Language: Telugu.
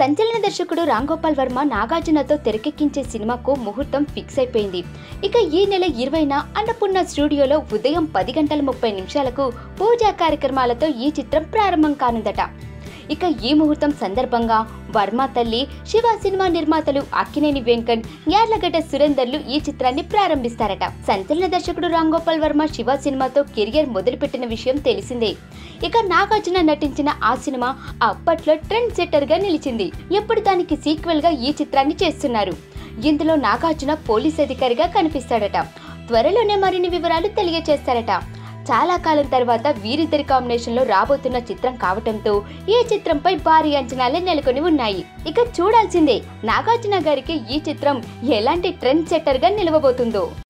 సంచలన దర్శకుడు రామ్ గోపాల్ వర్మ నాగార్జునతో తెరకెక్కించే సినిమాకు ముహూర్తం ఫిక్స్ అయిపోయింది ఇక ఈ నెల ఇరవైన అన్నపూర్ణ స్టూడియోలో ఉదయం పది గంటల ముప్పై నిమిషాలకు పూజా కార్యక్రమాలతో ఈ చిత్రం ప్రారంభం కానుందట ఇక ఈ ముహూర్తం సందర్భంగా వర్మ తల్లి శివ సినిమా నిర్మాతలు అక్కినేని వెంకట్ యార్లగడ్డ సురేందర్లు ఈ చిత్రాన్ని ప్రారంభిస్తారట సంచలన దర్శకుడు రామ్ గోపాల్ వర్మ శివ సినిమాతో కెరియర్ మొదలుపెట్టిన విషయం తెలిసిందే ఇక నాగార్జున నటించిన ఆ సినిమా అప్పట్లో ట్రెండ్ సెట్టర్ గా నిలిచింది ఇప్పుడు దానికి సీక్వెల్ గా ఈ చిత్రాన్ని చేస్తున్నారు ఇందులో నాగార్జున పోలీస్ అధికారిగా కనిపిస్తాడట త్వరలోనే మరిన్ని వివరాలు తెలియజేస్తారట చాలా కాలం తర్వాత వీరిద్దరి కాంబినేషన్ లో రాబోతున్న చిత్రం కావటంతో ఈ చిత్రంపై భారీ అంచనాలే నెలకొని ఉన్నాయి ఇక చూడాల్సిందే నాగార్జున గారికి ఈ చిత్రం ఎలాంటి ట్రెండ్ సెట్టర్ గా నిలవబోతుందో